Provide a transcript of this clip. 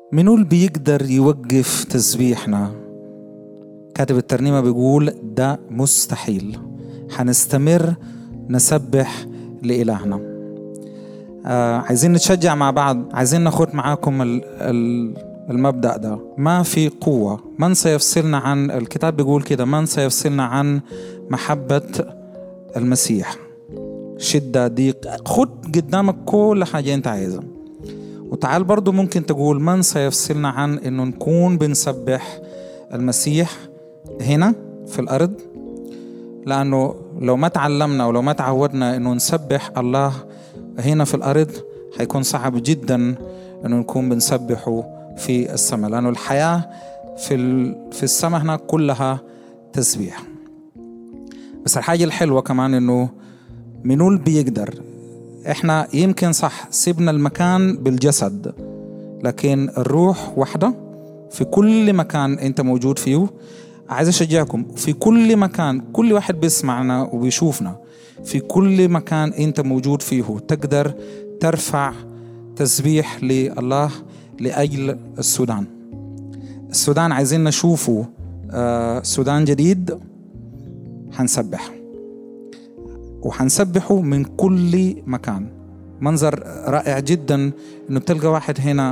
منو اللي بيقدر يوقف تسبيحنا كاتب الترنيمة بيقول ده مستحيل حنستمر نسبح لإلهنا آه عايزين نتشجع مع بعض عايزين ناخد معاكم ال ال المبدأ ده ما في قوة من سيفصلنا عن الكتاب بيقول كده من سيفصلنا عن محبة المسيح شدة ضيق خد قدامك كل حاجة انت عايزها وتعال برضو ممكن تقول من سيفصلنا عن انه نكون بنسبح المسيح هنا في الارض لانه لو ما تعلمنا ولو ما تعودنا انه نسبح الله هنا في الارض هيكون صعب جدا انه نكون بنسبحه في السماء لانه الحياه في في السماء هناك كلها تسبيح بس الحاجه الحلوه كمان انه منو اللي بيقدر احنا يمكن صح سيبنا المكان بالجسد لكن الروح واحدة في كل مكان انت موجود فيه عايز اشجعكم في كل مكان كل واحد بيسمعنا وبيشوفنا في كل مكان انت موجود فيه تقدر ترفع تسبيح لله لأجل السودان السودان عايزين نشوفه آه سودان جديد هنسبح وحنسبحه من كل مكان منظر رائع جدا انه بتلقى واحد هنا